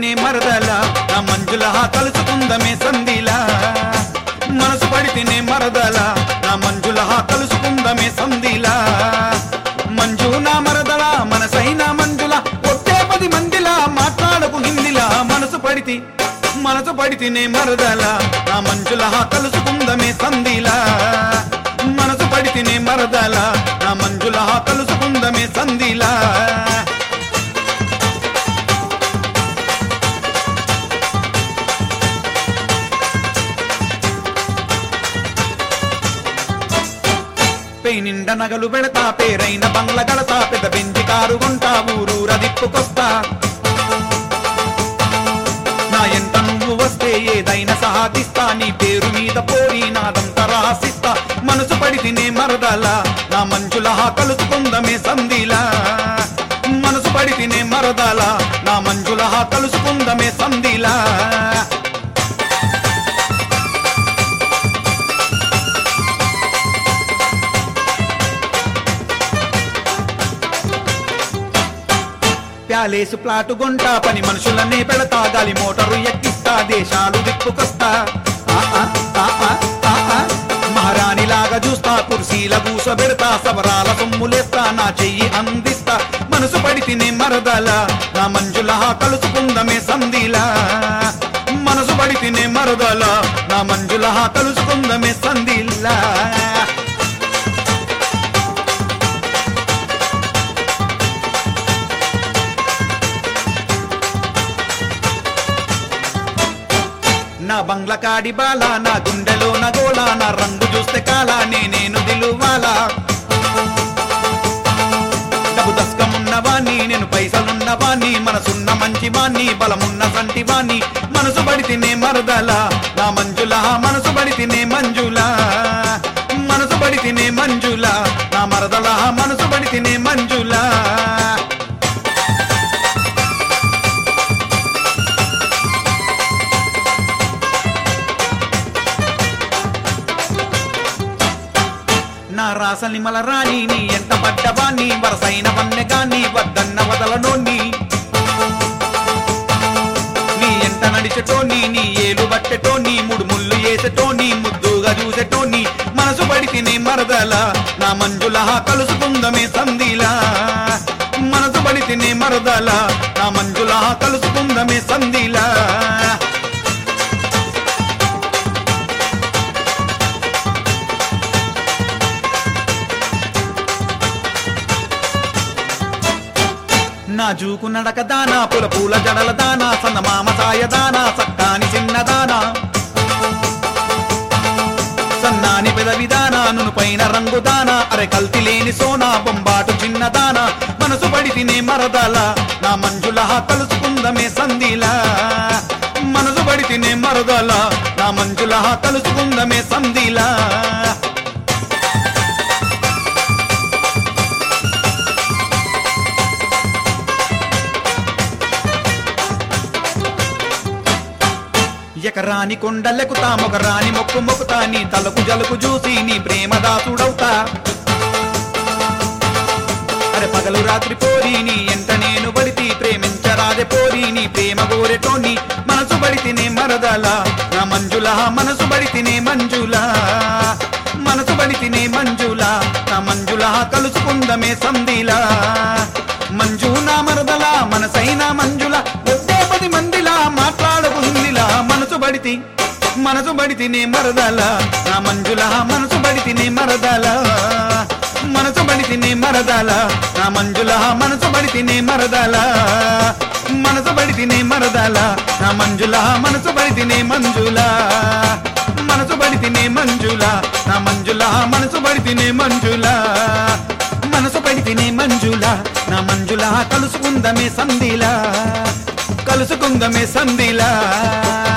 పడితినే మరదల నా మంజుల కలుసుకుందమే సందిలా మనసు పడితినే మరదల నా మంజుల కలుసుకుందమే సందిలా మంజు నా మరదల మనసైన మంజుల ఒట్టే పది మందిలా మాట్లాడకు హిందిలా మనసు పడితి మనసు పడితినే మరదల నా మంజుల కలుసుకుందమే సందిలా మనసు పడితినే మరదల నా మంజుల కలుసుకుందమే సందిలా పై నిండా నగలు పెడతా పేరైన బంగ్ల గడతా పెద్ద పెంచి కారు కొంటా ఊరూర దిప్పుకొస్తా నా ఎంట నువ్వు వస్తే ఏదైనా సాధిస్తా నీ పేరు మీద పోరి నాదంతా రాసిస్తా మనసు పడితినే మరదల నా మంజుల కలుసుకుందమే సందిలా మనసు పడితినే మరదల నా మంజుల కలుసుకుందమే సందిలా ప్యాలేసు ప్లాటు గొంట పని మనుషులనే పెడతా గాలి మోటారు ఎక్కిస్తా దేశాలు దిప్పుకొస్తా ఆ, ఆ, ఆ, ఆ, ఆ, ఆ. మహారాణిలాగా చూస్తా కుర్సీల కూసబెడతా సబరాల సొమ్ములేస్తా నా చెయ్యి అందిస్తా మనసు పడితినే మరదల నా మంజుల కలుసుకుందమే సందిలా మనసు పడితినే మరదల నా మంజుల కలుసుకుందమే సందిలా నా బంగ్ల కాడి బాల నా గుండెలో నా గోళ నా రంగు చూస్తే కాల నేనేను దిలువాలా డబ్బు దస్కమున్నవాణ్ణి నేను పైసలున్నవాణ్ణి మనసున్న మంచి వాణ్ణి బలమున్న సంటి వాణ్ణి మనసు పడితేనే మరదల నా మంజుల మనసు పడితేనే మంజుల మనసు పడితేనే మంజుల నా మరదల మనసు పడితేనే మంజుల నా రాసని మల రాణి నీ ఎంట పడ్డవాణ్ణి వరసైన వన్నె గాని వద్దన్న వదలనోన్ని నీ ఎంట నడిచెటోని నీ ఏలు బట్టెటోని ముడు ముళ్ళు వేసెటోని ముద్దుగా చూసెటోని మనసు పడితేనే మరదల నా మంజుల కలుసుకుందమే సందిలా మనసు పడితేనే మరదల నా మంజుల కలుసుకుందమే సందిలా నా జూకు నడక దానా పుల పూల జడల దానా సన్న మామ సాయ దానా సక్కాని చిన్న దానా సన్నాని పెదవి దానా నును పైన రంగు దానా అరే కల్తి లేని సోనా బొంబాటు చిన్న దానా మనసు పడితినే మరదల నా మంజుల కలుసుకుందమే సందిలా మనసు పడితినే మరదల నా మంజుల కలుసుకుందమే సందిలా ఎకరాని కొండలెకుతా మొగరాని మొక్కు మొక్కుతా నీ తలకు జలుకు చూసి నీ ప్రేమ దాసుడవుతా అరే పగలు రాత్రి పోరి నీ ఎంట నేను పడితి ప్రేమించరాదే పోరి నీ ప్రేమ గోరెటోని మనసు పడితినే మరదల నా మంజుల మనసు పడితినే మంజుల మనసు పడితినే మంజుల నా మంజుల కలుసుకుందమే సందిలా మంజు నా మరదల మనసైన మంజుల ఒట్టే పది మందిలా మాట్లాడకు హిందిలా మనసు పడితి మనసు పడితినే మరదల నా మంజుల మనసు పడితినే మరదల మనసు పడితినే మరదల నా మంజుల మనసు పడితినే మరదల మనసు పడితినే మరదల నా మంజుల మనసు పడితినే మంజుల మనసు పడితినే మంజుల నా మంజుల మనసు పడితినే మంజుల మనసు పడితినే మంజుల నా మంజుల కలుసుకుందమే సందిలా కలుసుకుందమే సందిలా